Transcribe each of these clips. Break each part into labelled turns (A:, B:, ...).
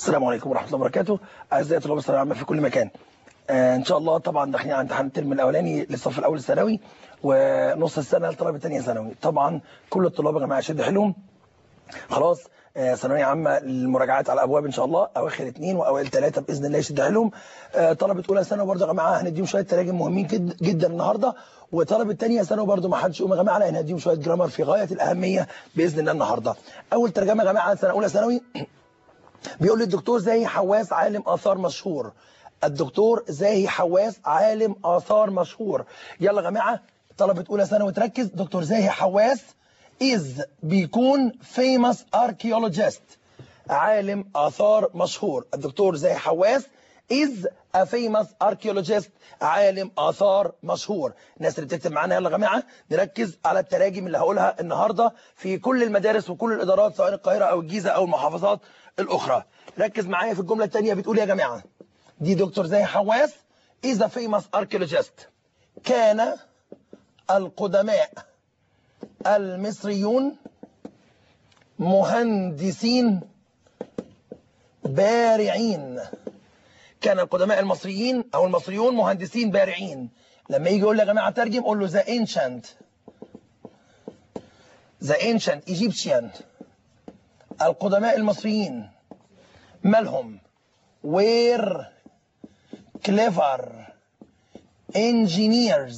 A: السلام عليكم ورحمه الله وبركاته اعزائي طلاب الثانويه العامه في كل مكان آه ان شاء الله طبعا داخلين على امتحان الترم الاولاني للصف الاول الثانوي ونص السنه لطلبه ثانيه ثانوي طبعا كل الطلاب يا جماعه شد حيلهم خلاص آه، ثانويه عامه المراجعات على ابواب ان شاء الله اواخر اثنين واوائل ثلاثه باذن الله يشد حيلهم آه، طلبه اولى ثانوي برضه يا جماعه هنديهم شويه تراجم مهمين جد جدا النهارده وطلبه ثانيه ثانوي برضه ما حدش يقوم يا جماعه لان هنديهم شويه جرامر في غايه الاهميه باذن الله النهارده اول ترجمه يا جماعه سنه اولى ثانوي بيقول لي الدكتور زاهي حواس عالم آثار مشهور الدكتور زاهي حواس عالم آثار مشهور يلا يا جماعة طلبة أولى ثانوي تركز دكتور زاهي حواس is بيكون famous archaeologist عالم آثار مشهور الدكتور زاهي حواس is a famous archaeologist عالم آثار مشهور الناس اللي بتكتب معانا يلا يا جماعة نركز على التراجم اللي هقولها النهاردة في كل المدارس وكل الإدارات سواء القاهرة أو الجيزة أو المحافظات الأخرى ركز معايا في الجملة الثانية بتقول يا جماعة دي دكتور زاهي حواس is a famous archaeologist كان القدماء المصريون مهندسين بارعين كان القدماء المصريين او المصريون مهندسين بارعين لما يجي يقول لي يا جماعه ترجم قول له ذا ancient ذا ancient Egyptian القدماء المصريين مالهم were clever engineers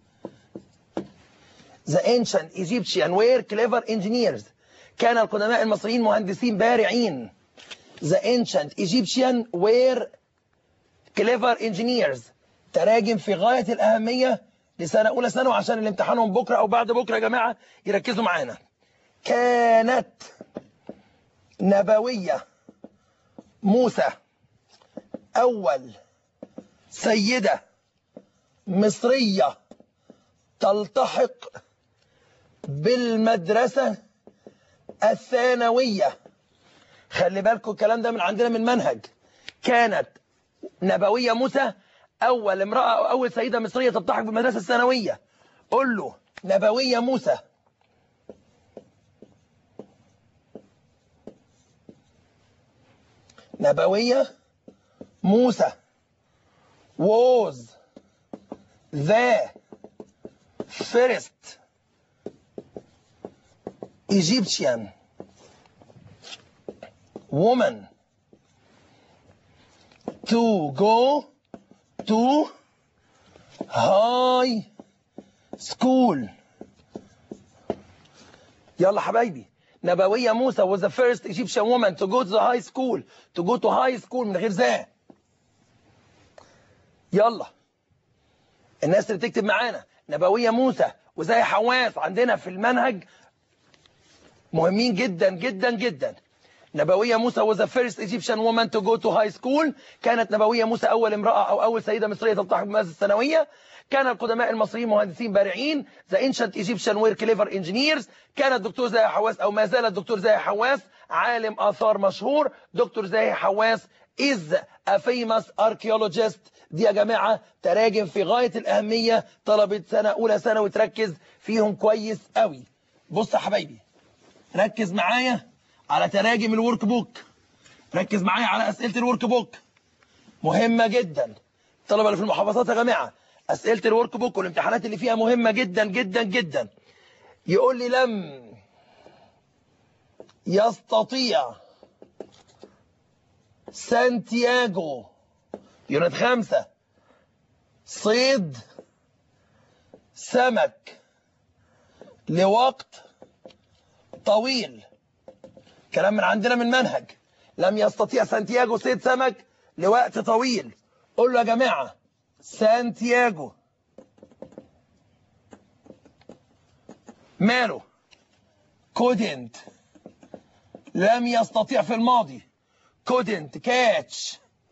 A: the ancient Egyptian were clever engineers كان القدماء المصريين مهندسين بارعين the ancient Egyptian were clever engineers تراجم في غاية الأهمية لسنة أولى ثانوي عشان اللي امتحانهم بكرة أو بعد بكرة يا جماعة يركزوا معانا كانت نبوية موسى أول سيدة مصرية تلتحق بالمدرسة الثانوية خلي بالكم الكلام ده من عندنا من منهج كانت نبوية موسى أول امرأة أو أول سيدة مصرية تلتحق بالمدرسة الثانوية قول له نبوية موسى نبوية موسى was the first Egyptian woman to go to high school يلا حبايبي نبوية موسى was the first Egyptian woman to go to the high school to go to high school من غير ذا يلا الناس اللي بتكتب معانا نبوية موسى وزي حواس عندنا في المنهج مهمين جدا جدا جدا نبوية موسى was the first Egyptian woman to go to high school كانت نبوية موسى أول امرأة أو أول سيدة مصرية تلتحق بالمدرسة الثانوية كان القدماء المصريين مهندسين بارعين the ancient Egyptian were clever engineers كان الدكتور زاهي حواس أو ما زال الدكتور زاهي حواس عالم آثار مشهور دكتور زاهي حواس is a famous archaeologist دي يا جماعة تراجم في غاية الأهمية طلبة سنة أولى ثانوي تركز فيهم كويس قوي بص يا حبايبي ركز معايا على تراجم الورك بوك ركز معايا على أسئلة الورك بوك مهمة جدا الطلبة اللي في المحافظات يا جماعة أسئلة الورك بوك والامتحانات اللي فيها مهمة جدا جدا جدا يقول لي لم يستطيع سانتياغو يونت خمسة صيد سمك لوقت طويل كلام من عندنا من منهج لم يستطيع سانتياغو صيد سمك لوقت طويل قول له يا جماعة سانتياغو ماله couldn't لم يستطيع في الماضي couldn't catch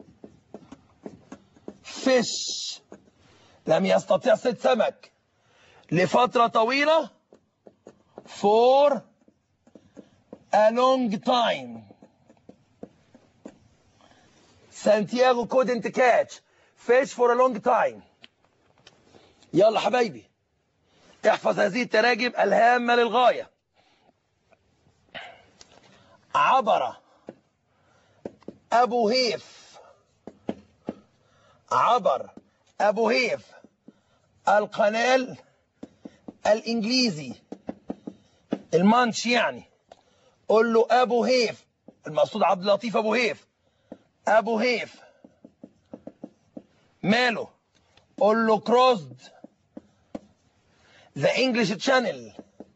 A: fish لم يستطيع صيد سمك لفترة طويلة for a long time سانتياغو couldn't catch fish for a long time يلا حبايبي احفظ هذه التراجم الهامة للغاية عبر ابو هيف عبر ابو هيف القنال الانجليزي المانش يعني قول له ابو هيف المقصود عبد اللطيف ابو هيف ابو هيف ماله قول له كروسد ذا انجلش تشانل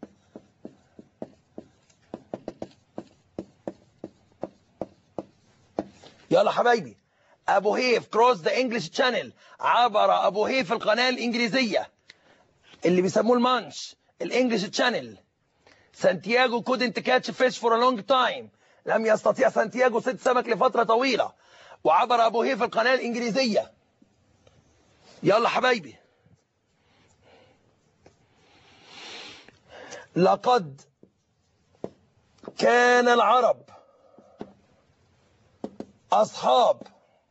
A: يلا حبايبي ابو هيف كروس ذا انجلش تشانل عبر ابو هيف القناه الانجليزيه اللي بيسموه المانش الانجلش تشانل سانتياغو couldn't catch fish for a long time لم يستطيع سانتياغو صيد سمك لفتره طويله وعبر ابو هيف القناه الانجليزيه يلا حبايبي لقد كان العرب أصحاب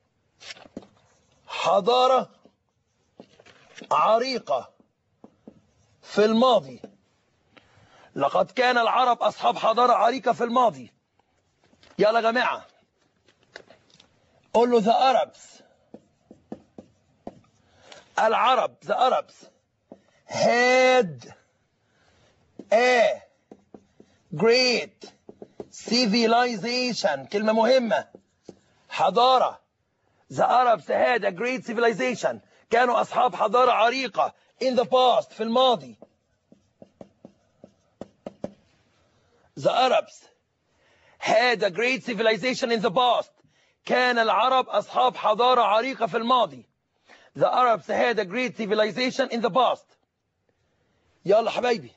A: حضارة عريقة في الماضي لقد كان العرب أصحاب حضارة عريقة في الماضي يلا يا جماعة قول له the Arabs العرب the Arabs had a great civilization كلمة مهمة حضارة The Arabs had a great civilization كانوا أصحاب حضارة عريقة in the past في الماضي The Arabs had a great civilization in the past كان العرب أصحاب حضارة عريقة في الماضي The Arabs had a great civilization in the past يلا حبايبي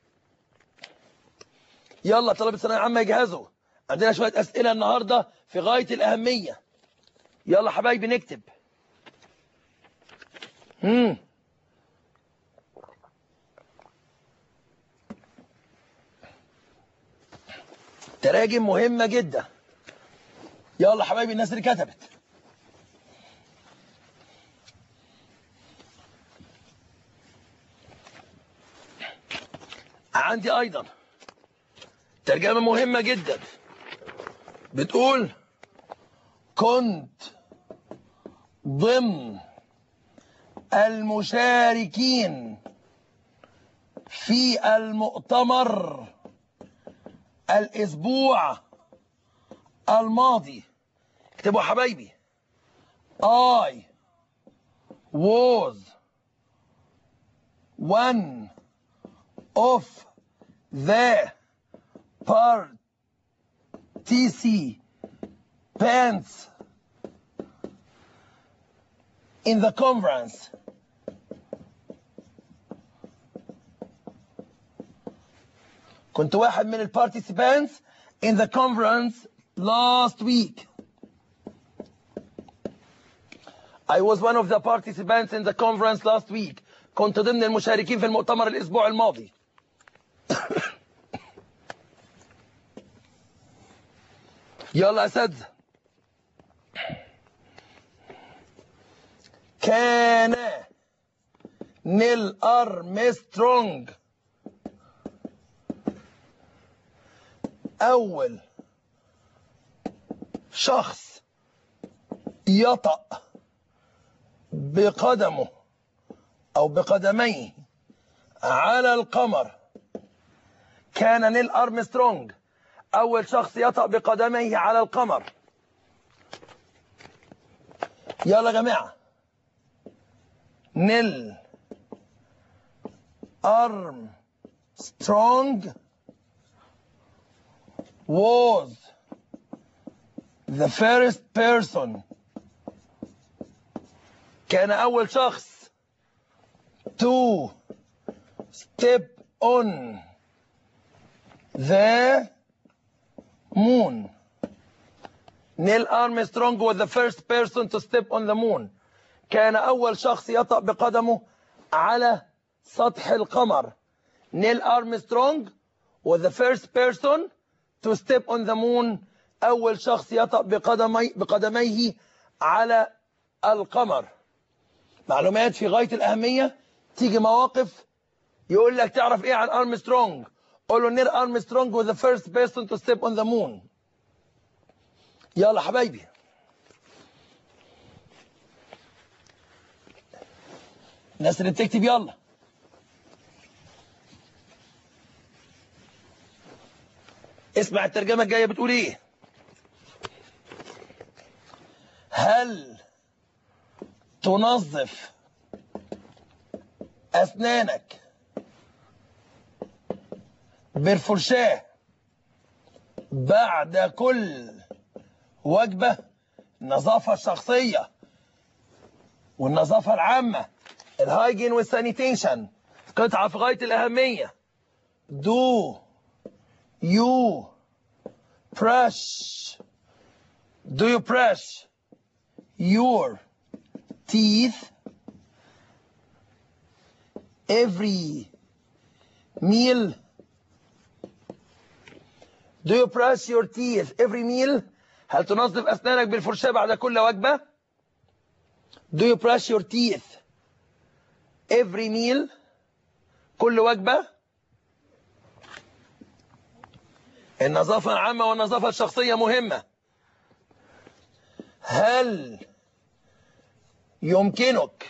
A: يلا طلبة ثانوية عامة يجهزوا عندنا شوية أسئلة النهاردة في غاية الأهمية يلا حبايبي نكتب مم. تراجم مهمة جدا يلا حبايبي الناس اللي كتبت عندي أيضا ترجمة مهمة جدا بتقول كنت ضمن المشاركين في المؤتمر الأسبوع الماضي اكتبوا يا حبايبي I was one of the participants in the conference كنت واحد من البارتيسيبانتس in the conference last week I was one of the participants in the conference last week كنت ضمن المشاركين في المؤتمر الأسبوع الماضي يلا يا أساتذة كان نيل أرمسترونج أول شخص يطأ بقدمه أو بقدميه على القمر كان نيل أرمسترونج أول شخص يطأ بقدميه على القمر يلا يا جماعة نيل Armstrong was the first person كان أول شخص to step on the moon نيل أرمسترونج was the first person to step on the moon كان أول شخص يطأ بقدمه على سطح القمر نيل أرمسترونج was the first person to step on the moon أول شخص يطأ بقدمي بقدميه على القمر معلومات في غاية الأهمية تيجي مواقف يقول لك تعرف إيه عن أرمسترونج قول له نيل أرمسترونج was the first person to step on the moon يلا حبايبي الناس اللي بتكتب يلا اسمع الترجمة الجاية بتقول ايه هل تنظف أسنانك بالفرشاة بعد كل وجبة النظافة الشخصية والنظافة العامة الهايجين والسانيتيشن قطعة في غاية الأهمية do you brush do you brush your teeth every meal do you brush your teeth every meal هل تنظف أسنانك بالفرشاة بعد كل وجبة do you brush your teeth every meal كل وجبة النظافة العامة والنظافة الشخصية مهمة هل يمكنك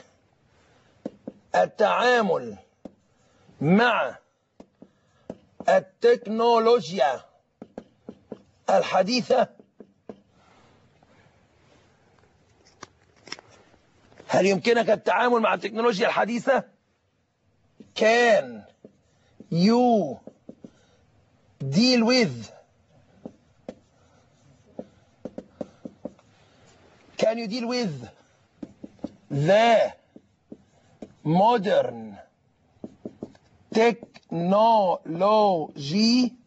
A: التعامل مع التكنولوجيا الحديثة هل يمكنك التعامل مع التكنولوجيا الحديثة can you deal with can you deal with the modern technology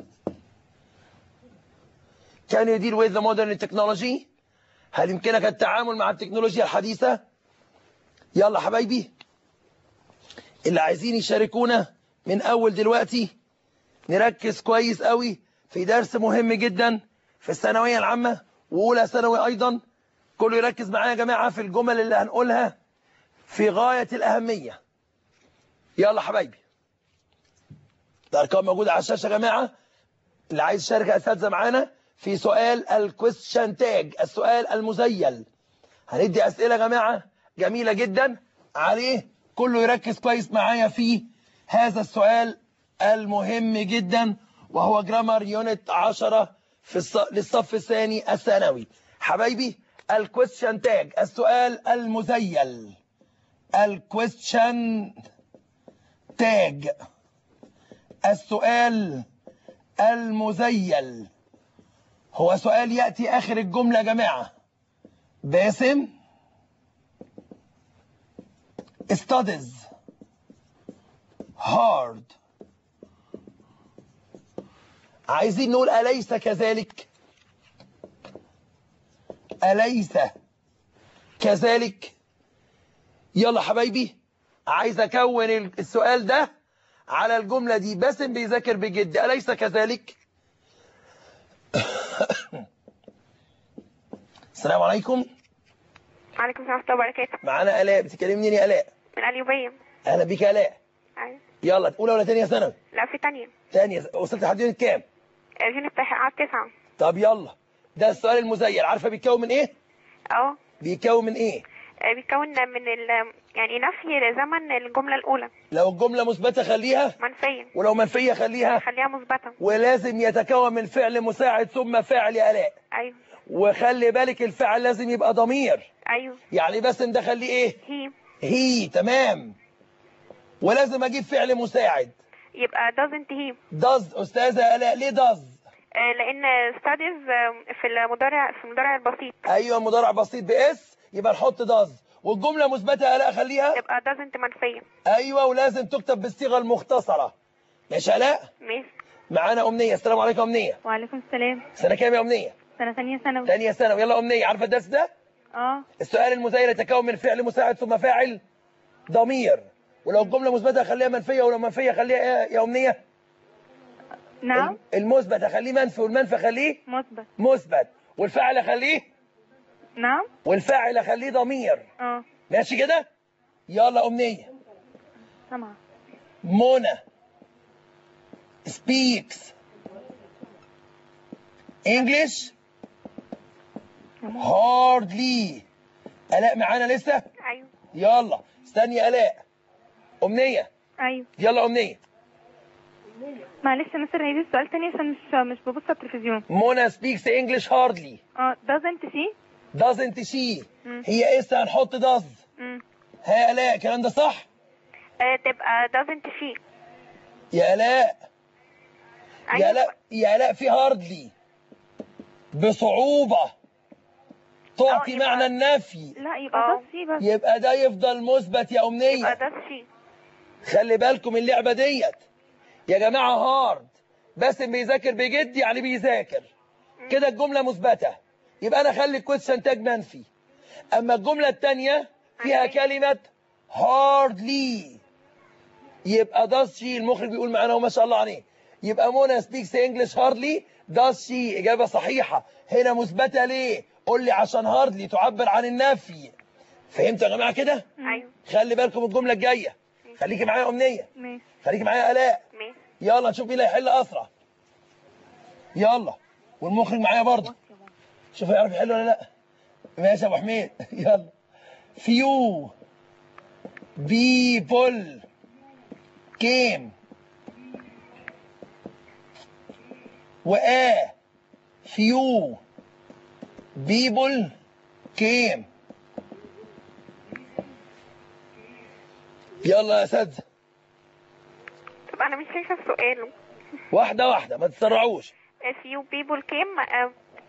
A: can you deal with the modern technology هل يمكنك التعامل مع التكنولوجيا الحديثة يلا حبايبي اللي عايزين يشاركونا من اول دلوقتي نركز كويس قوي في درس مهم جدا في الثانويه العامه واولى ثانوي ايضا كله يركز معايا يا جماعه في الجمل اللي هنقولها في غايه الاهميه يلا حبايبي الارقام موجوده على الشاشه يا جماعه اللي عايز يشارك يا اساتذه معانا في سؤال الكويستشن تاج السؤال المزيل هندي اسئله يا جماعه جميله جدا عليه كله يركز كويس معايا في هذا السؤال المهم جدا وهو جرامر يونت 10 في الص... للصف الثاني الثانوي حبايبي الكويستشن تاج السؤال المزيل الكويستشن تاج السؤال المزيل هو سؤال يأتي آخر الجملة يا جماعة باسم studies hard عايزين نقول أليس كذلك أليس كذلك يلا حبايبي عايز أكون السؤال ده على الجملة دي باسم بيذاكر بجد أليس كذلك السلام عليكم
B: وعليكم السلام ورحمة الله وبركاته
A: معانا آلاء بتكلمني منين يا آلاء
B: من اليوبية
A: أهلا بيك يا آلاء
B: أيوة
A: يلا أولى ولا تانية ثانوي
B: لا في تانية
A: تانية وصلت لحد يونت كام
B: الجنة على تسعة
A: طب يلا ده السؤال المزيل عارفة بيتكون من إيه
B: اه
A: بيتكون من إيه
B: آه، بيتكون من ال يعني نفي لزمن الجملة الأولى
A: لو الجملة مثبتة خليها
B: منفية
A: ولو منفية خليها
B: خليها مثبتة
A: ولازم يتكون من فعل مساعد ثم فاعل يا آلاء
B: أيوة
A: وخلي بالك الفعل لازم يبقى ضمير
B: أيوة
A: يعني باسم ده خليه ايه
B: هي
A: هي تمام ولازم اجيب فعل مساعد
B: يبقى doesn't he
A: does استاذه الاء ليه does
B: آه، لأن studies آه، في المضارع في المضارع البسيط
A: ايوه مضارع بسيط باس يبقى نحط does والجمله مثبته يا الاء خليها
B: يبقى doesn't منفية
A: ايوه ولازم تكتب بالصيغه المختصره ماشي يا الاء
B: ماشي
A: معانا امنيه السلام عليكم يا امنيه
C: وعليكم السلام
A: سنه كام يا امنيه
C: سنة ثانية ثانوي
A: ثانيه ثانوي يلا امنيه عارفه الدرس ده
C: اه
A: السؤال المزيل يتكون من فعل مساعد ثم فاعل ضمير ولو الجمله مثبته خليها منفيه ولو منفيه خليها ايه يا امنيه
C: نعم
A: المثبت اخليه منفي والمنفي اخليه
C: مثبت
A: مثبت والفاعل اخليه
C: نعم
A: والفاعل اخليه ضمير
C: اه
A: ماشي كده يلا امنيه
C: سامعة
A: منى speaks English hardly الاء معانا لسه
B: أيوة
A: يلا استني الاء امنيه
C: ايوه
A: يلا امنيه
C: معلش يا مستر عيد السؤال تاني عشان مش مش ببص على التلفزيون
A: منى speaks English hardly
C: اه doesn't she
A: doesn't she
C: مم.
A: هي اس هنحط does
C: مم.
A: ها يا الاء الكلام ده صح
B: آه، تبقى doesn't she
A: يا الاء يا
B: أيوة.
A: الاء يا الاء في hardly بصعوبه تعطي
B: آه، يبقى-
A: معنى النفي
C: لا يبقى
B: اه.
C: does she بس
A: يبقى ده يفضل مثبت يا
B: يبقى
A: امنيه
B: does she
A: خلي بالكم اللعبه ديت يا جماعه هارد باسم بيذاكر بجد يعني بيذاكر كده الجمله مثبته يبقى انا اخلي الكويشن تاج منفي اما الجمله الثانيه فيها كلمه هاردلي يبقى داز شي المخرج بيقول معانا وما شاء الله عليه يبقى منى سبيكس انجلش هاردلي داز شي اجابه صحيحه هنا مثبته ليه قول لي عشان هاردلي تعبر عن النفي فهمتوا يا جماعه كده
B: ايوه
A: خلي بالكم الجمله الجايه خليكي معايا امنيه
C: ماشي
A: خليكي معايا الاء
B: ماشي
A: يلا نشوف مين اللي هيحل اسرع يلا والمخرج معايا برضه شوف هيعرف يحل ولا لا ماشي يا ابو حميد يلا few people came وآ few people came يلا يا اساتذه
B: طب انا مش شايفه السؤال
A: واحده واحده ما تسرعوش
B: A few people came آه،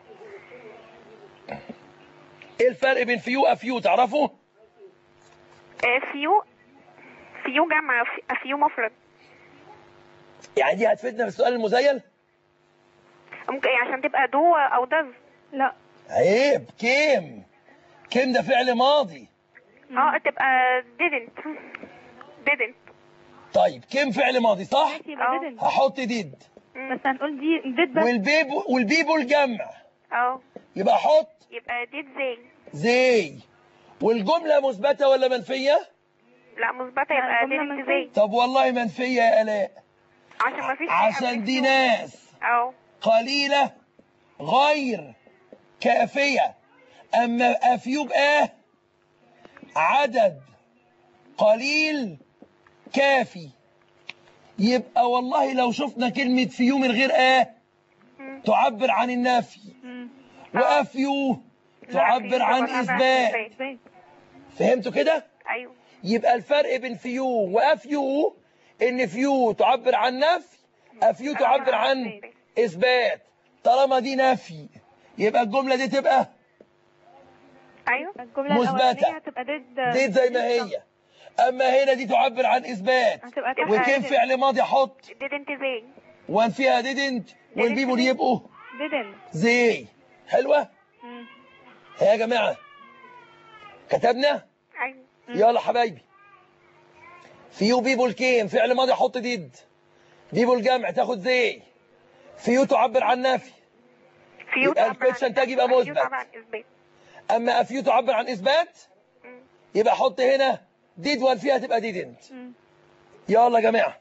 A: ايه الفرق بين فيو افيو تعرفوا
B: آه، few few جمع a few مفرد
A: يعني دي هتفيدنا في السؤال المزيل
B: ممكن إيه عشان تبقى do او does
C: لا
A: عيب كيم كيم ده فعل ماضي
B: اه تبقى didn't didn't
A: طيب كيم فعل ماضي صح
C: ماشي يبقى
B: اه.
C: didn't
A: هحط ديد
C: بس هنقول دي did بس
A: والبيب والبيبول جمع
B: اه
A: يبقى احط
B: يبقى did they
A: زي والجمله مثبته ولا منفيه
B: لا مثبتة
C: لا،
B: يبقى
C: الجملة
B: didn't
C: منفية.
B: they
A: طب والله منفيه يا الاء
B: عشان ما فيش
A: عشان دي ناس
B: اه
A: قليله غير كافيه اما افيو بقى عدد قليل كافي يبقى والله لو شفنا كلمة فيو من غير آه تعبر عن النفي
C: مم.
A: وأفيو تعبر عن إثبات
C: ازاي
A: فهمتوا كده؟
B: ايوه
A: يبقى الفرق بين فيو وأفيو إن فيو تعبر عن نفي أفيو تعبر عن إثبات طالما دي نفي يبقى الجملة دي تبقى
B: ايوه
C: الجملة
A: مثبتة.
C: الأولانية هتبقى did
A: دي زي ما هي أما هنا دي تعبر عن إثبات
C: هتبقى تبقى
A: وكيف فعل ماضي أحط
B: didn't they
A: وان فيها didn't والبيبول يبقوا
C: didn't
A: زي حلوة
C: مم.
A: ها يا جماعة كتبنا
B: ايوه
A: يلا حبايبي فيو بيبول كيم فعل ماضي احط ديد بيبول جمع تاخد زي فيو تعبر عن نفي
B: فيو
A: يبقى الكويشن تاج يبقى
B: فيو
A: مثبت.
B: طبعا اثبات
A: اما افيو تعبر عن اثبات
B: مم.
A: يبقى احط هنا ديد وان فيها تبقى ديدنت
C: مم.
A: يلا يا جماعة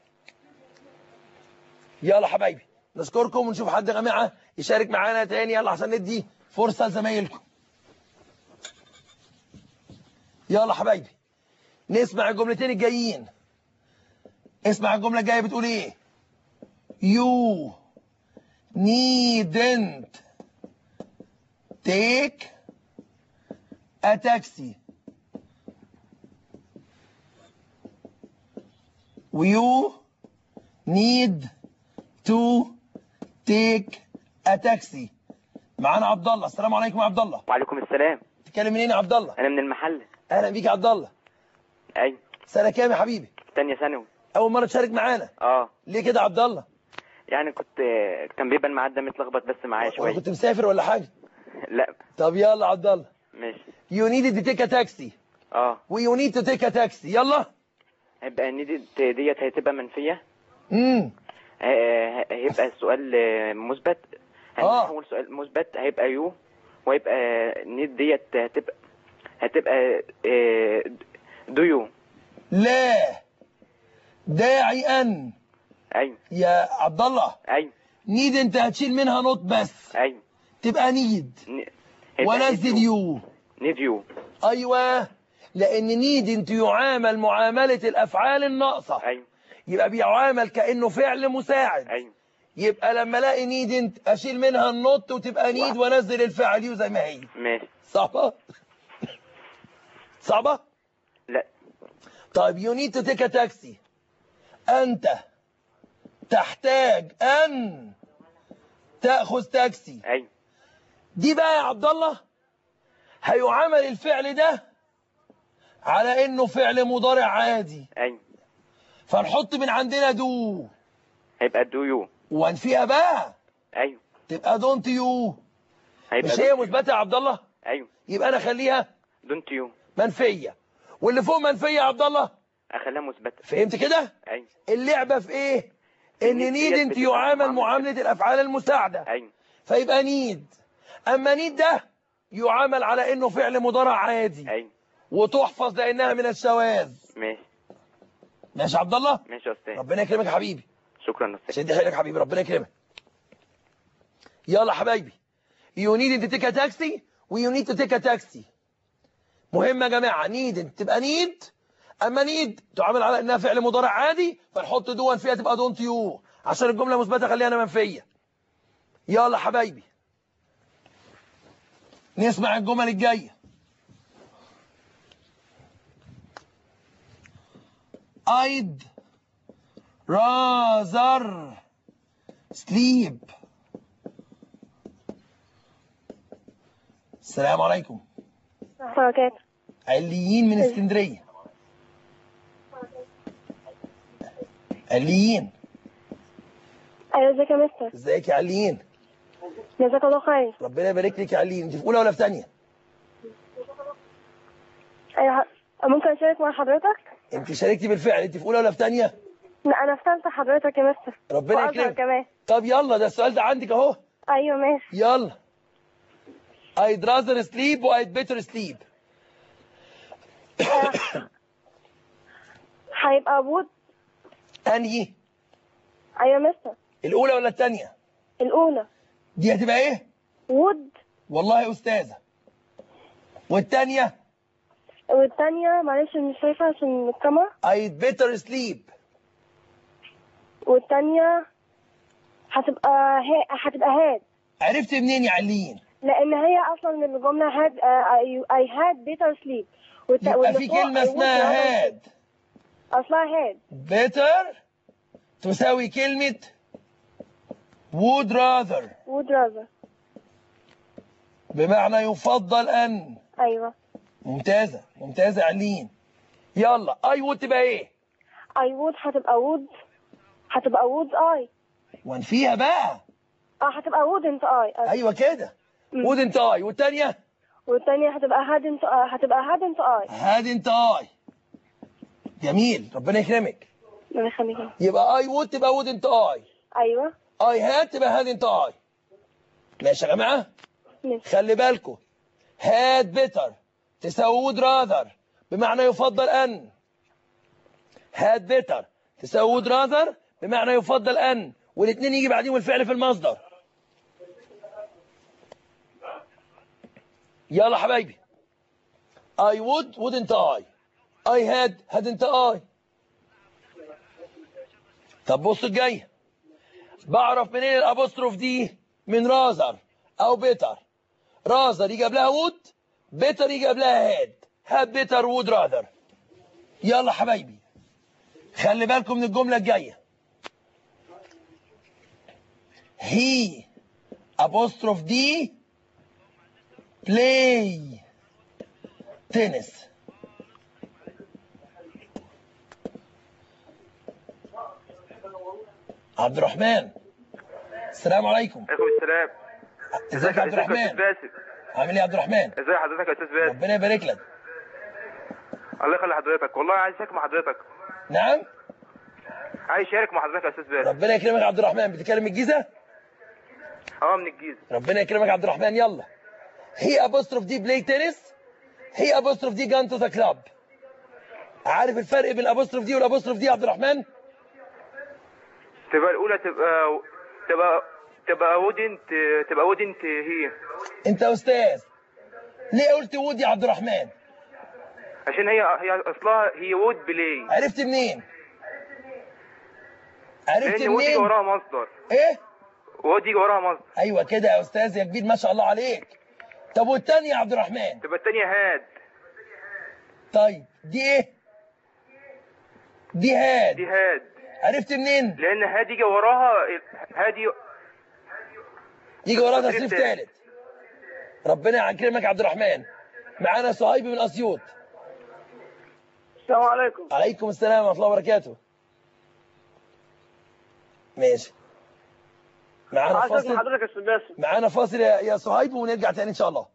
A: يلا حبايبي نشكركم ونشوف حد يا جماعة يشارك معانا تاني يلا عشان ندي فرصة لزمايلكم يلا حبايبي نسمع الجملتين الجايين اسمع الجملة الجاية بتقول ايه You needn't take a taxi you need to take a taxi معانا عبد الله السلام عليكم يا عبد الله
D: وعليكم السلام
A: تتكلم منين يا عبد الله
D: انا من المحل
A: اهلا بيك يا عبد الله
D: اي
A: سنه كام يا حبيبي
D: تانية ثانوي
A: اول مره تشارك معانا
D: اه
A: ليه كده يا عبد الله
D: يعني كنت كان بيبقى الميعاد ده متلخبط بس معايا
A: ولا
D: شويه
A: كنت مسافر ولا حاجه
D: لا
A: طب يلا يا عبد الله
D: ماشي
A: you needed to take a taxi
D: اه
A: و you need to take a taxi يلا
D: هيبقى ندي ديت هتبقى منفيه
A: امم
D: ه- هيبقى السؤال آه، مثبت
A: آه.
D: هنحول سؤال مثبت هيبقى يو وهيبقى نيد ديت هتبقى هتبقى دو يو
A: لا داعي ان
D: ايوه
A: يا عبد الله
D: ايوه
A: نيد انت هتشيل منها نوت بس
D: ايوه
A: تبقى نيد
D: ن- هيبقى
A: ونزل يو
D: نيد يو
A: ايوه لان نيدنت يعامل معامله الافعال الناقصه
D: ايوه
A: يبقى بيعامل كانه فعل مساعد
D: ايوه
A: يبقى لما الاقي نيدنت اشيل منها النوت وتبقى نيد وانزل الفعل يو زي ما هي
D: ماشي
A: صعبه صعبه
D: لا
A: طيب يو نيد تو تيك ا تاكسي انت تحتاج ان تاخذ تاكسي
D: ايوه
A: دي بقى يا عبد الله هيعامل الفعل ده على انه فعل مضارع عادي
D: ايوه
A: فنحط من عندنا دو
D: هيبقى دو يو
A: ونفيها بقى
D: ايوه
A: تبقى دونت يو
D: هيبقى
A: مش هي مثبته يا عبد الله
D: ايوه
A: يبقى انا اخليها
D: دونت يو
A: منفيه واللي فوق منفيه يا عبد الله
D: اخليها مثبته
A: فهمت كده
D: ايوه
A: اللعبه في ايه ان
D: إن
A: نيد
D: ديت
A: انت
D: بتبقى
A: يعامل
D: معاملة
A: معامله الافعال المساعده
D: ايوه
A: فيبقى نيد اما نيد ده يعامل على انه فعل مضارع عادي
D: ايوه
A: وتحفظ لانها من الشواذ
D: ماشي
A: ماشي يا عبد الله
D: ماشي يا استاذ
A: ربنا يكرمك يا حبيبي
D: شكرا يا استاذ
A: شد حيلك يا حبيبي ربنا يكرمك يلا يا حبايبي يو نيد انت تيك تاكسي ويو نيد تو تيك تاكسي مهم يا جماعه نيد انت تبقى نيد اما نيد تعامل على انها فعل مضارع عادي فنحط دون فيها تبقى دونت يو عشان الجمله مثبته خليها انا منفيه يلا يا حبايبي نسمع الجمل الجايه I'd rather sleep السلام عليكم
B: بركاته
A: عليين من اسكندرية عليين
B: ايوه ازيك يا مستر
A: ازيك يا عليين
B: جزاك الله خير
A: ربنا يبارك لك يا عليين انت في اولى ولا في ثانيه
B: ايوه ممكن اشارك مع حضرتك
A: انت شاركتي بالفعل انت في اولى ولا في ثانيه
B: لا انا في ثالثه حضرتك يا مستر
A: ربنا
B: وأزهر
A: يكرمك
B: كمان
A: طب يلا ده السؤال ده عندك اهو
B: ايوه ماشي
A: يلا I'd rather sleep و I'd better sleep
B: هيبقى وود
A: انهي
B: ايوه يا مستر
A: الاولى ولا الثانيه
B: الاولى
A: دي هتبقى ايه
B: وود
A: والله يا استاذه والثانيه
B: والتانية معلش مش شايفة عشان الكاميرا
A: I'd better sleep
B: والتانية هتبقى هي... هتبقى هاد
A: عرفت منين يا عليين
B: لان هي اصلا من الجملة هاد اي هاد بيتر سليب
A: يبقى في كلمة اسمها had
B: اصلها هاد
A: better تساوي كلمة would rather
B: وود رازر
A: بمعنى يفضل أن
B: ايوه
A: ممتازة ممتازة يا علين يلا I would تبقى ايه
B: اي وود هتبقى وود هتبقى وود اي
A: ونفيها بقى
B: اه هتبقى وود انت اي
A: ايوه كده
B: مم.
A: would انت I والتانية
B: والتانية هتبقى هاد انت آي. هتبقى هاد انت اي
A: had انت I جميل ربنا يكرمك
B: الله يخليك
A: يبقى I would تبقى would انت I
B: ايوه
A: I had تبقى had انت I ماشي يا جماعة
B: ماشي
A: خلي بالكم had better تساوي would rather بمعنى يفضل أن had better تساوي would rather بمعنى يفضل أن والاثنين يجي بعدين الفعل في المصدر يلا حبايبي I would wouldn't I I had hadn't I طب بصوا الجاية بعرف منين الابوستروف دي من رازر او بيتر رازر يجي قبلها وود بيتر يجي قبلها هاد هاد بيتر وود راذر يلا حبايبي خلي بالكم من الجملة الجاية he apostrophe D play tennis عبد الرحمن السلام عليكم
E: عليكم السلام
A: ازيك يا عبد
E: ازيك يا
A: الرحمن
E: استاذ باسم
A: عامل ايه يا عبد الرحمن
E: ازي حضرتك يا استاذ باسم
A: ربنا يبارك لك
E: الله يخلي حضرتك والله عايز اشارك مع حضرتك
A: نعم
E: عايز اشارك مع حضرتك يا استاذ باسم
A: ربنا يكرمك يا عبد الرحمن بتتكلم الجيزه
E: اه من الجيزه
A: ربنا يكرمك يا عبد الرحمن يلا هي ابوستروف دي بلاي تنس هي ابوستروف دي جان تو ذا كلاب عارف الفرق بين الابوستروف دي والابوستروف دي يا عبد الرحمن
E: تبقى الاولى تبقى تبقى تبقى ودنت تبقى ودنت هي
A: انت استاذ ليه قلت وود يا عبد الرحمن
E: عشان هي هي اصلها هي وود بلاي
A: عرفت منين عرفت
E: لان وود يجي
A: منين
E: وراها مصدر
A: ايه
E: وود يجي وراها مصدر
A: ايوه كده يا استاذ يا كبير ما شاء الله عليك طب والتانية يا عبد الرحمن
E: تبقى الثانيه هاد
A: طيب دي ايه دي هاد
E: دي هاد
A: عرفت منين
E: لان هاد يجي وراها هاد ي-
A: يجي وراها
E: تصريف
A: تصريف
E: تالت.
A: ثالث ربنا يكرمك يا عبد الرحمن معانا صهيب من اسيوط
F: السلام عليكم
A: عليكم السلام ورحمه الله وبركاته ماشي معانا
F: عايز اسمع
A: فاصل
F: حضرتك يا استاذ باسم
A: معانا فاصل يا يا صهيب ونرجع تاني ان شاء الله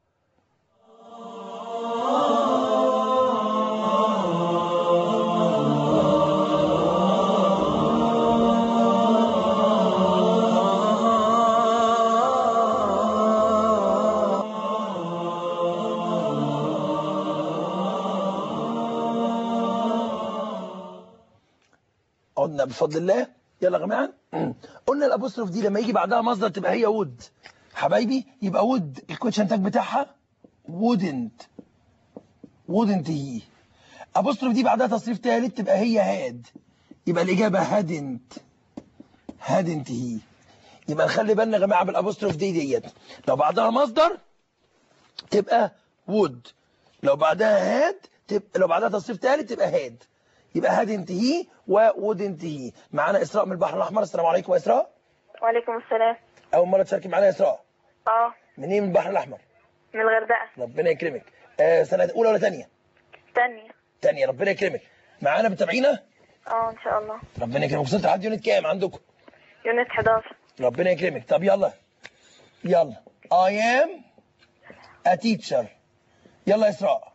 A: قلنا بفضل الله يلا يا جماعه قلنا الابوستروف دي لما يجي بعدها مصدر تبقى هي وود حبايبي يبقى وود الكوتشن تاج بتاعها wouldn't wouldn't هي ابوستروف دي بعدها تصريف ثالث تبقى هي هاد يبقى الاجابه hadn't hadn't هي يبقى نخلي بالنا يا جماعه بالابوستروف دي ديت لو بعدها مصدر تبقى would لو بعدها هاد تبقى لو بعدها تصريف ثالث تبقى هاد يبقى hadn't هي وwouldn't هي معانا اسراء من البحر الاحمر السلام عليكم يا اسراء
B: وعليكم السلام
A: اول مره تشاركي معانا يا اسراء
B: اه
A: منين من البحر الاحمر
B: من الغردقة
A: ربنا يكرمك آه سنه اولى ولا ثانيه
B: تانية
A: ثانيه ربنا يكرمك معانا بتابعينا
B: اه ان شاء الله
A: ربنا يكرمك وصلت لحد يونت كام عندكم
B: يونت 11
A: ربنا يكرمك طب يلا يلا I am a teacher يلا يا اسراء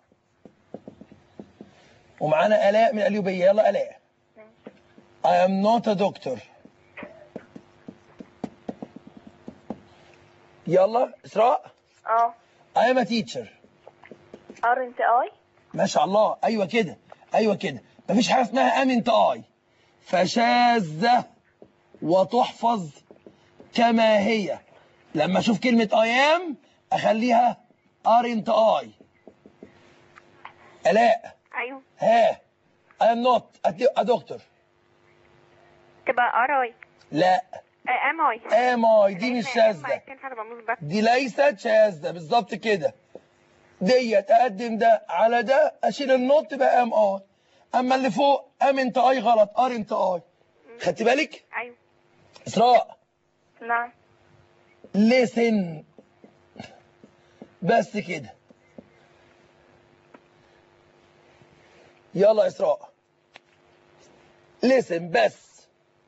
A: ومعانا الاء من القليوبيه يلا الاء I am not a doctor يلا اسراء
B: اه
A: I am a teacher
B: ار انت اي
A: ما شاء الله ايوه كده ايوه كده مفيش حاجه اسمها امنت اي فشاذه وتحفظ كما هي لما اشوف كلمه اي ام اخليها ارنت اي الاء
B: ايوه
A: ها I am not a doctor
B: تبقى ار اي
A: لا
B: ام اي
A: ام اي دي مش شاذة
B: تنفع تبقى مثبت
A: دي ليست شاذة بالظبط كده ديت اقدم ده على ده اشيل النوت تبقى ام اي اما اللي فوق ام انت اي غلط ار انت اي خدت بالك
B: ايوه
A: اسراء
B: نعم
A: listen بس كده يلا اسراء listen بس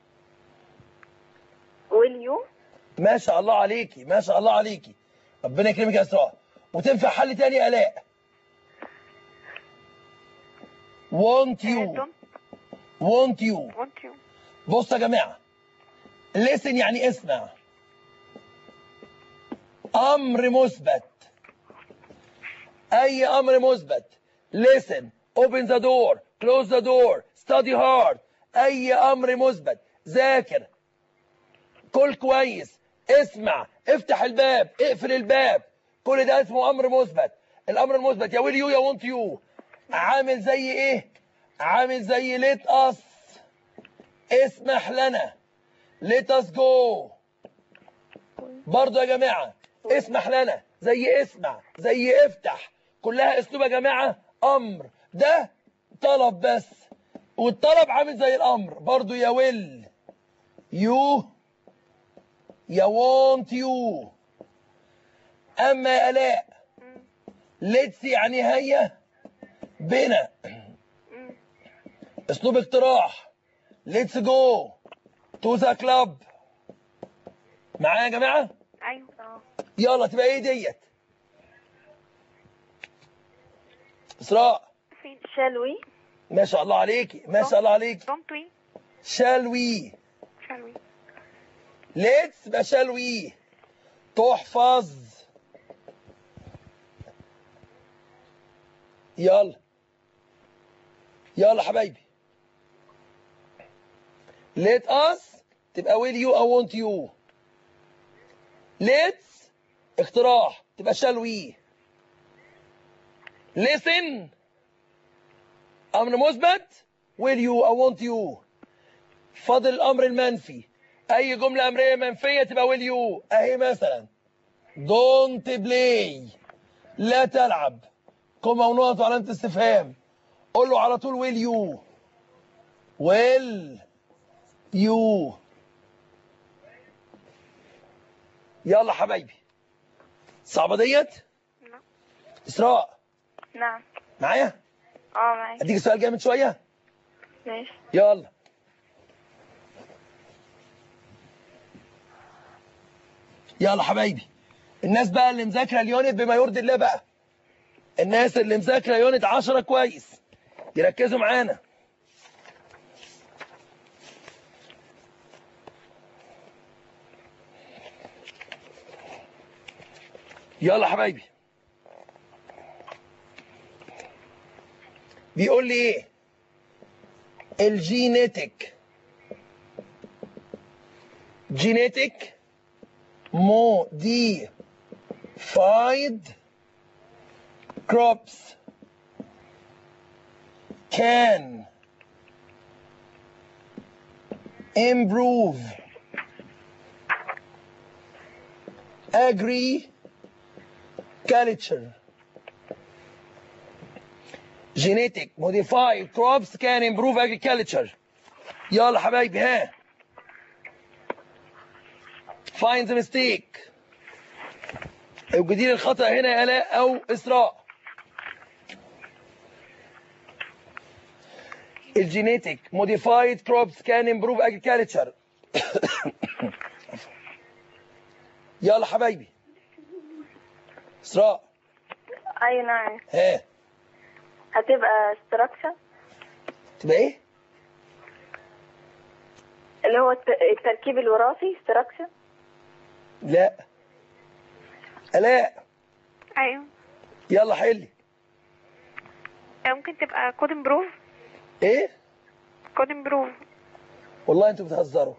B: ويل يو
A: ما شاء الله عليكي ما شاء الله عليكي ربنا يكرمك يا اسراء وتنفع حل تاني يا الاء want you
B: دونت
A: want you
B: وونت يو
A: بصوا يا جماعه listen يعني اسمع امر مثبت اي امر مثبت listen open the door close the door study hard اي امر مثبت ذاكر كل كويس اسمع افتح الباب اقفل الباب كل ده اسمه امر مثبت الامر المثبت يا ويل يو يا وونت يو عامل زي ايه عامل زي ليت اس اسمح لنا let us go برضو يا جماعة اسمح لنا زي اسمع زي افتح كلها اسلوب يا جماعة امر ده طلب بس والطلب عامل زي الامر برضو يا ويل يو يا وونت يو اما يا الاء ليتس يعني هيا بنا اسلوب اقتراح ليتس جو تو ذا كلاب معايا يا جماعه
B: ايوه اه
A: يلا تبقى ايه ديت اسراء
B: فين شال وي
A: ما شاء الله عليكي ما شاء الله عليكي
B: دونت وي
A: شال وي
B: شال وي
A: ليتس ما شال وي تحفظ يلا يلا حبايبي let us تبقى will you or want you let's اقتراح تبقى shall we listen امر مثبت will you I want you فاضل الامر المنفي اي جمله امريه منفيه تبقى will you اهي مثلا don't play لا تلعب كما ونقط وعلامه استفهام قول له على طول will you will you يلا حبايبي صعبه ديت
B: لا.
A: اسراء
C: نعم
A: معايا
C: اه معاك
A: اديك سؤال جامد شويه
C: ماشي
A: يلا يلا حبايبي الناس بقى اللي مذاكره اليونت بما يرضي الله بقى الناس اللي مذاكره يونت 10 كويس يركزوا معانا يلا حبايبي بيقول لي ايه الجينيتك جينيتك modified crops can improve agriculture genetic modified crops can improve agriculture يلا حبايبي ها find the mistake اوجدي لي الخطأ هنا يا آلاء أو إسراء الجينيتك modified crops can improve agriculture يلا حبايبي إسراء
C: اي نعم
A: ها
C: هتبقى structure
A: تبقى إيه؟
C: اللي هو الت- التركيب الوراثي structure
A: لا آلاء
B: ايوه
A: يلا حلي
B: ممكن تبقى كود امبروف
A: إيه؟
B: كود امبروف
A: والله انتوا بتهزروا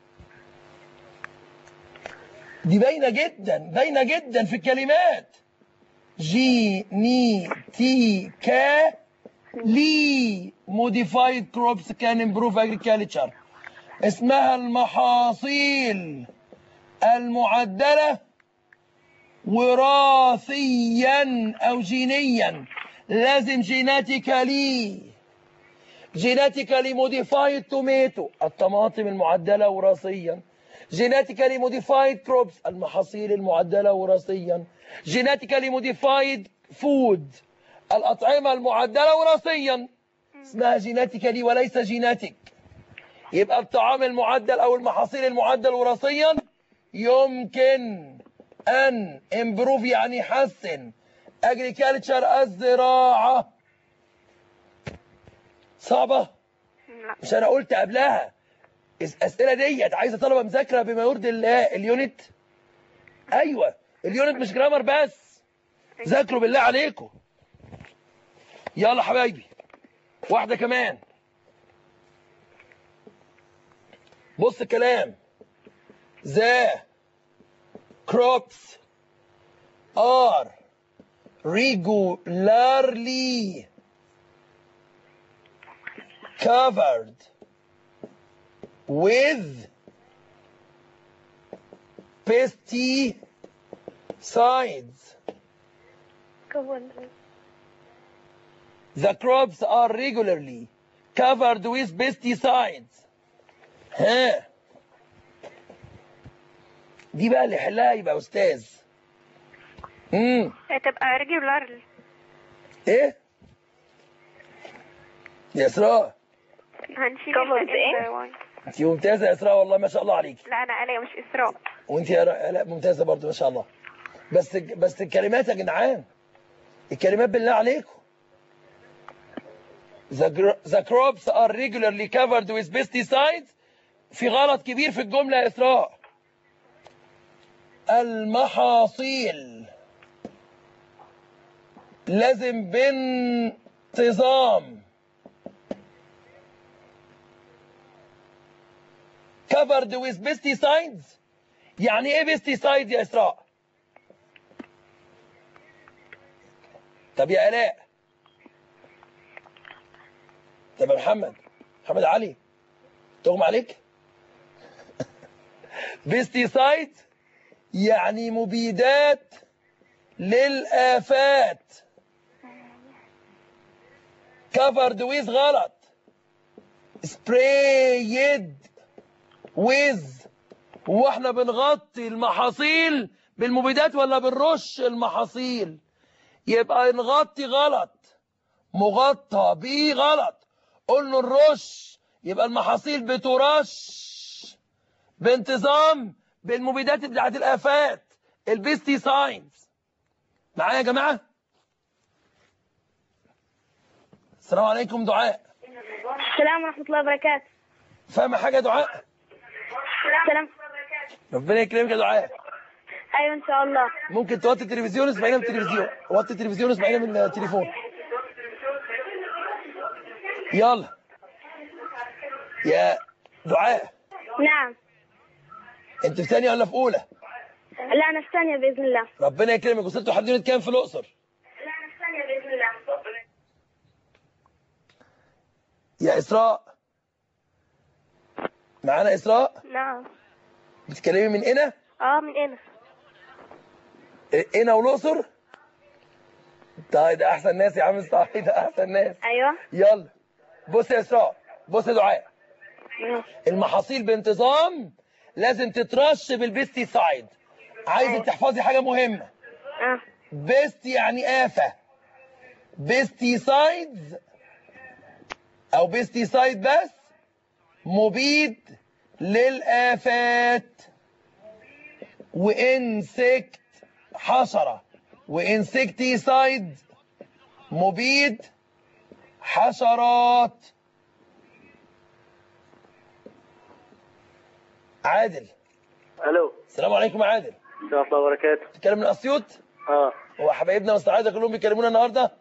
A: دي باينه جدا باينه جدا في الكلمات جي ني تي كا لي موديفايد كروبس كان امبروف اجريكالتشر اسمها المحاصيل المعدله وراثيا او جينيا لازم جيناتيكالي جيناتيكالي موديفايد توميتو الطماطم المعدله وراثيا جيناتيكالي موديفايد كروبس المحاصيل المعدله وراثيا جيناتيكالي موديفايد فود الاطعمه المعدله وراثيا اسمها جيناتيكالي وليس جيناتيك يبقى الطعام المعدل او المحاصيل المعدل وراثيا يمكن ان امبروف يعني يحسن اجريكالتشر الزراعه صعبه
B: لا
A: مش انا قلت قبلها الاسئله ديت عايزه طلبه مذاكره بما يرضي الله اليونت ايوه اليونت مش جرامر بس ذاكروا بالله عليكم يلا حبايبي واحده كمان بص الكلام ذا crops are regularly covered with pesticides. The crops are regularly covered with pesticides. ها دي بقى اللي يحلها يبقى استاذ. امم
B: تبقى ريجولار
A: ايه؟ يا اسراء
B: هنشيل
C: Covered
B: ال-
C: إيه؟
B: ال-
A: انت ممتازه يا اسراء والله ما شاء الله عليك.
B: لا انا آلية مش اسراء
A: وانت يا ر- لا ممتازه برضو ما شاء الله بس بس الكلمات يا جدعان الكلمات بالله عليكم the, gr- the crops are regularly covered with pesticides في غلط كبير في الجمله يا اسراء المحاصيل لازم بانتظام covered with pesticides يعني ايه بيستيسايد يا اسراء طب يا الاء طب يا محمد محمد علي تغمى عليك بيستيسايد يعني مبيدات للآفات كفرد ويز غلط سبرايد ويز هو احنا بنغطي المحاصيل بالمبيدات ولا بنرش المحاصيل يبقى نغطي غلط مغطى بيه غلط قلنا الرش يبقى المحاصيل بترش بانتظام بالمبيدات بتاعت الآفات البيستي ساينز معايا يا جماعة السلام عليكم دعاء
C: السلام ورحمة الله وبركاته
A: فاهمة حاجة يا دعاء
C: السلام
A: ربنا يكرمك يا دعاء
C: أيوة إن شاء الله
A: ممكن توطي التلفزيون اسمعينا من التلفزيون وطي التلفزيون اسمعينا من التليفون يلا يا دعاء
C: نعم
A: انت في ثانيه ولا في اولى
C: لا أنا الثانية بإذن الله
A: ربنا يكرمك وصلتوا لحد يونت كام في الاقصر
C: لا أنا الثانية بإذن الله
A: يا اسراء معانا اسراء
B: نعم
A: بتتكلمي من هنا
B: اه من هنا
A: هنا والاقصر طيب ده احسن ناس يا عم صاحي ده احسن ناس
C: أيوة
A: يلا بص يا اسراء بص يا دعاء
C: ماشي
A: المحاصيل بانتظام لازم تترش بالبيستي سايد عايزك تحفظي حاجه مهمه
C: آه
A: بيست يعني آفة بيستي سايدز أو بيستي سايد بس مبيد للآفات وإنسكت حشرة وإنسكتي سايد مبيد حشرات عادل
F: الو
A: السلام عليكم يا عادل
F: ورحمه الله وبركاته
A: تتكلم من أسيوط
F: اه
A: هو حبايبنا والسعاده كلهم بيكلمونا النهارده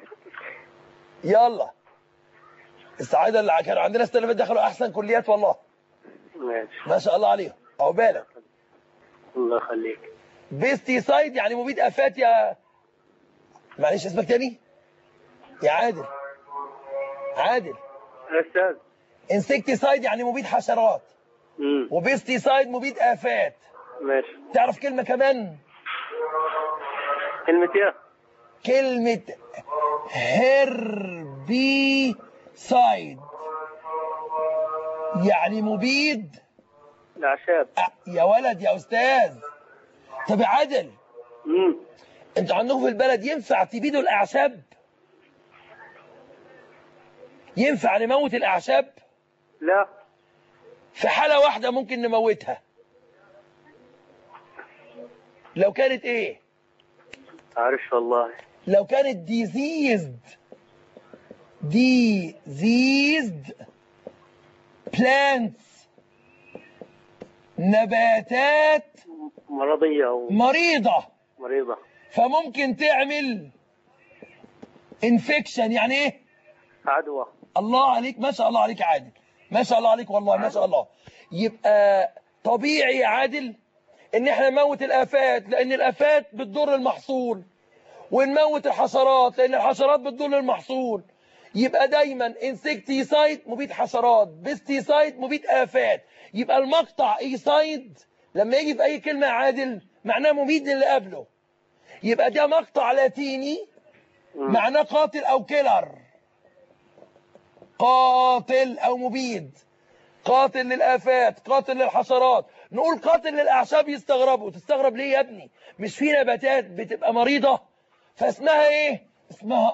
A: يلا السعاده اللي كانوا عندنا السنه اللي فاتت دخلوا احسن كليات والله
F: ماشي
A: ما شاء الله عليهم عقبالك
F: الله يخليك
A: بيستي سايد يعني مبيد افات يا معلش اسمك تاني يا عادل عادل
F: استاذ
A: انسكتي سايد يعني مبيد حشرات
F: امم
A: وبيستي سايد مبيد افات
F: ماشي
A: تعرف كلمه كمان
F: كلمة ايه؟
A: كلمة هربي سايد يعني مبيد
F: الاعشاب
A: أ- يا ولد يا أستاذ طب يا عادل
F: امم
A: انتوا عندكم في البلد ينفع تبيدوا الأعشاب ينفع نموت الأعشاب
F: لا
A: في حالة واحدة ممكن نموتها لو كانت ايه
F: عارف والله
A: لو كانت ديزيزد ديزيزد بلانتس نباتات
F: مرضية او
A: مريضة
F: مريضة
A: فممكن تعمل انفكشن يعني ايه
F: عدوى
A: الله عليك ما شاء الله عليك يا عادل ما شاء الله عليك والله ما شاء الله يبقى طبيعي يا عادل ان احنا نموت الافات لان الافات بتضر المحصول ونموت الحشرات لان الحشرات بتضر المحصول يبقى دايما انسكتيسايد مبيد حشرات بيستيسايد مبيد افات يبقى المقطع ايسايد لما يجي في اي كلمه يا عادل معناه مبيد للي قبله يبقى ده مقطع لاتيني معناه قاتل او كيلر قاتل او مبيد قاتل للآفات قاتل للحشرات نقول قاتل للأعشاب يستغربوا تستغرب ليه يا ابني مش في نباتات بتبقى مريضة فاسمها ايه اسمها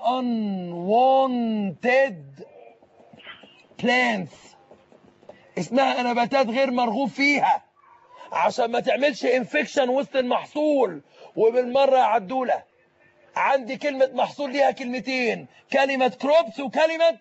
A: unwanted plants اسمها نباتات غير مرغوب فيها عشان ما تعملش انفكشن وسط المحصول وبالمرة يا عدولة عندي كلمة محصول ليها كلمتين كلمة كروبس وكلمة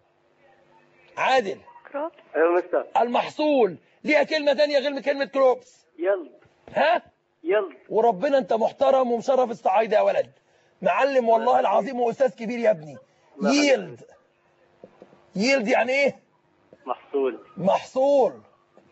A: عادل
B: كروب
F: ايوه مستر
A: المحصول ليها كلمة تانية غير كلمة كروبس
F: يلا
A: ها
F: يلا
A: وربنا انت محترم ومشرف الصعايدة يا ولد معلم والله العظيم واستاذ كبير يا ابني ييلد ييلد يعني ايه
F: محصول
A: محصول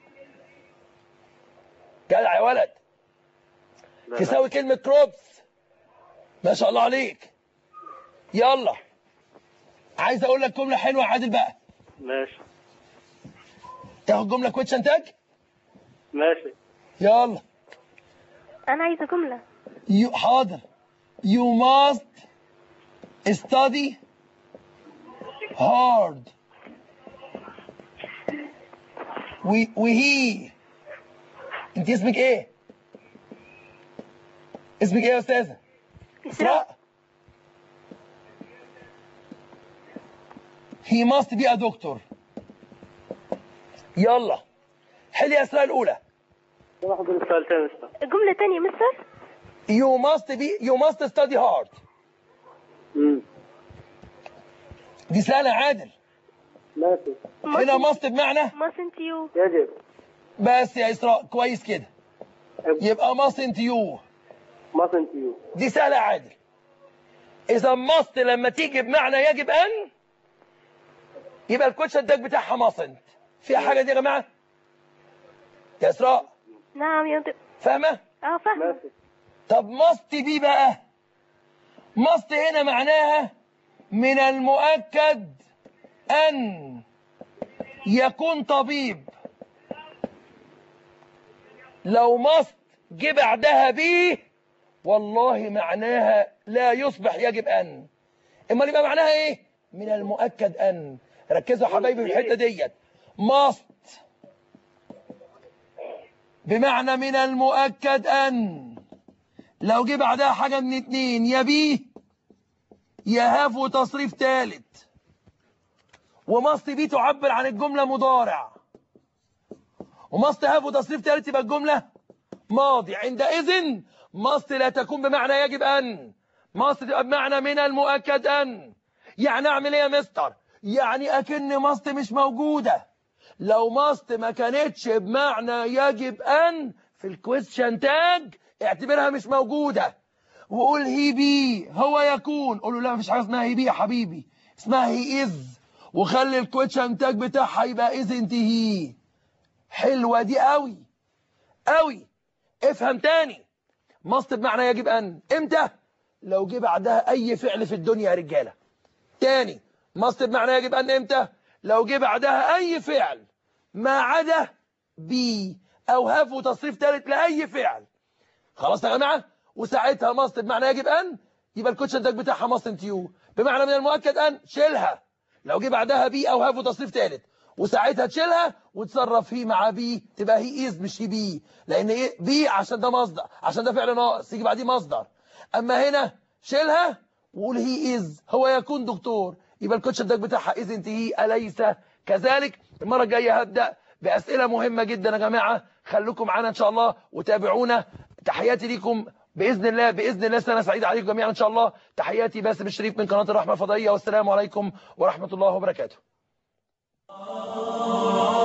A: جدع يا ولد
F: لا،
A: تساوي كلمة كروبس ما شاء الله عليك يلا عايز اقول لك جملة حلوة يا عادل بقى
F: ماشي
A: تاخد جمله كويتشن تاج
F: ماشي
A: يلا
C: انا عايزه جمله
A: you حاضر you must study hard we وهي انت اسمك ايه اسمك ايه يا استاذه اسراء he must be a doctor يلا حلي يا اسراء الاولى
F: واحد من السؤال تاني استاذ
C: جمله تانية مستر
A: you must be you must study hard
F: امم
A: دي سهله يا عادل
F: ماشي
A: هنا must بمعنى
C: mustn't you
F: يجب
A: بس يا اسراء كويس كده يبقى mustn't you
F: mustn't you
A: دي سهله يا عادل اذا must لما تيجي بمعنى يجب ان يبقى الكوتش الدك بتاعها mustn't فيها حاجه دي يا جماعه يا اسراء
C: نعم يا دكتور
A: فاهمه
C: اه فاهمه
F: ماشي
A: طب must دي بقى must هنا معناها من المؤكد ان يكون طبيب لو must جه بعدها بيه والله معناها لا يصبح يجب ان امال يبقى معناها ايه من المؤكد ان ركزوا يا حبايبي في الحته ديت must بمعنى من المؤكد ان لو جه بعدها حاجه من اتنين يا بيه يا هاف وتصريف تالت وماست بي تعبر عن الجمله مضارع وماست هاف وتصريف تالت يبقى الجمله ماضي عندئذ ماست لا تكون بمعنى يجب ان ماست تبقى بمعنى من المؤكد ان يعني اعمل ايه يا مستر يعني اكن ماست مش موجوده لو ماست ما كانتش بمعنى يجب ان في الكويستشن تاج اعتبرها مش موجوده وقول هي بي هو يكون قول له لا مفيش حاجه اسمها هي بي يا حبيبي اسمها هي از وخلي الكويستشن تاج بتاعها يبقى از انت هي حلوه دي قوي قوي افهم تاني ماست بمعنى يجب ان امتى لو جه بعدها اي فعل في الدنيا يا رجاله تاني ماست بمعنى يجب ان امتى لو جه بعدها اي فعل ما عدا بي او هاف وتصريف ثالث لاي فعل خلاص يا جماعه وساعتها ماست بمعنى يجب ان يبقى الكوتشن تاج بتاعها ماست انت يو بمعنى من المؤكد ان شيلها لو جه بعدها بي او هاف وتصريف ثالث وساعتها تشيلها وتصرف هي مع بي تبقى هي از مش هي بي لان ايه بي عشان ده مصدر عشان ده فعل ناقص يجي بعديه مصدر اما هنا شيلها وقول هي از هو يكون دكتور يبقى الكوتشن تاج بتاعها از انت هي اليس كذلك المره الجايه هبدا باسئله مهمه جدا يا جماعه خليكم معانا ان شاء الله وتابعونا تحياتي ليكم باذن الله باذن الله سنه سعيده عليكم جميعا ان شاء الله تحياتي باسم الشريف من قناه الرحمه الفضائيه والسلام عليكم ورحمه الله وبركاته